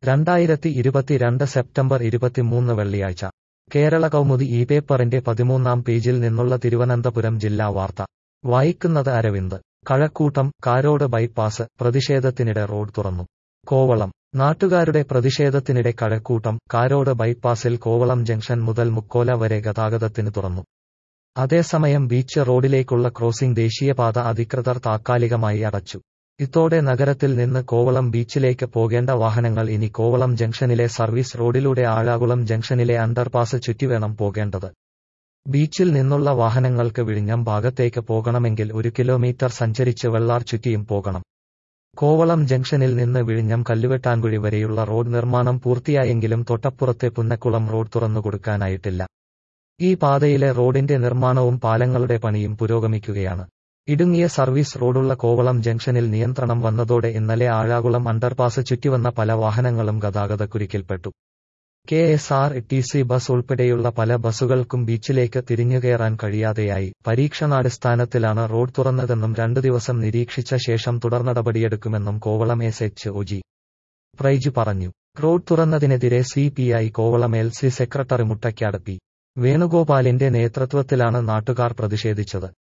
രണ്ടായിരത്തി ഇരുപത്തിരണ്ട് സെപ്റ്റംബർ ഇരുപത്തിമൂന്ന് വെള്ളിയാഴ്ച കേരള കൗമുദി ഈ പേപ്പറിന്റെ പതിമൂന്നാം പേജിൽ നിന്നുള്ള തിരുവനന്തപുരം ജില്ലാ വാർത്ത വായിക്കുന്നത് അരവിന്ദ് കഴക്കൂട്ടം കാരോട് ബൈപ്പാസ് പ്രതിഷേധത്തിനിടെ റോഡ് തുറന്നു കോവളം നാട്ടുകാരുടെ പ്രതിഷേധത്തിനിടെ കഴക്കൂട്ടം കാരോട് ബൈപ്പാസിൽ കോവളം ജംഗ്ഷൻ മുതൽ മുക്കോല വരെ ഗതാഗതത്തിന് തുറന്നു അതേസമയം ബീച്ച് റോഡിലേക്കുള്ള ക്രോസിംഗ് ദേശീയപാത അധികൃതർ താത്കാലികമായി അടച്ചു ഇതോടെ നഗരത്തിൽ നിന്ന് കോവളം ബീച്ചിലേക്ക് പോകേണ്ട വാഹനങ്ങൾ ഇനി കോവളം ജംഗ്ഷനിലെ സർവീസ് റോഡിലൂടെ ആഴാകുളം ജംഗ്ഷനിലെ അണ്ടർപാസ് ചുറ്റിവേണം പോകേണ്ടത് ബീച്ചിൽ നിന്നുള്ള വാഹനങ്ങൾക്ക് വിഴിഞ്ഞം ഭാഗത്തേക്ക് പോകണമെങ്കിൽ ഒരു കിലോമീറ്റർ സഞ്ചരിച്ച് വെള്ളാർ ചുറ്റിയും പോകണം കോവളം ജംഗ്ഷനിൽ നിന്ന് വിഴിഞ്ഞം കല്ലുവെട്ടാൻകുഴി വരെയുള്ള റോഡ് നിർമ്മാണം പൂർത്തിയായെങ്കിലും തൊട്ടപ്പുറത്തെ പുന്നക്കുളം റോഡ് തുറന്നുകൊടുക്കാനായിട്ടില്ല ഈ പാതയിലെ റോഡിന്റെ നിർമ്മാണവും പാലങ്ങളുടെ പണിയും പുരോഗമിക്കുകയാണ് ഇടുങ്ങിയ സർവീസ് റോഡുള്ള കോവളം ജംഗ്ഷനിൽ നിയന്ത്രണം വന്നതോടെ ഇന്നലെ ആഴാകുളം അണ്ടർപാസ് ചുറ്റിവന്ന പല വാഹനങ്ങളും ഗതാഗതക്കുരുക്കിൽപ്പെട്ടു K S R T C bus ഉൾപ്പെടെയുള്ള പല ബസ്സുകൾക്കും ബീച്ചിലേക്ക് തിരിഞ്ഞുകയറാൻ കഴിയാതെയായി പരീക്ഷണാടിസ്ഥാനത്തിലാണ് റോഡ് തുറന്നതെന്നും രണ്ടു ദിവസം നിരീക്ഷിച്ച ശേഷം തുടർനടപടിയെടുക്കുമെന്നും Kovalam S H O G Praij പറഞ്ഞു റോഡ് തുറന്നതിനെതിരെ C P I Kovalam L C secretary Muttaykkad P വേണുഗോപാലിന്റെ നേതൃത്വത്തിലാണ് നാട്ടുകാർ പ്രതിഷേധിച്ചത്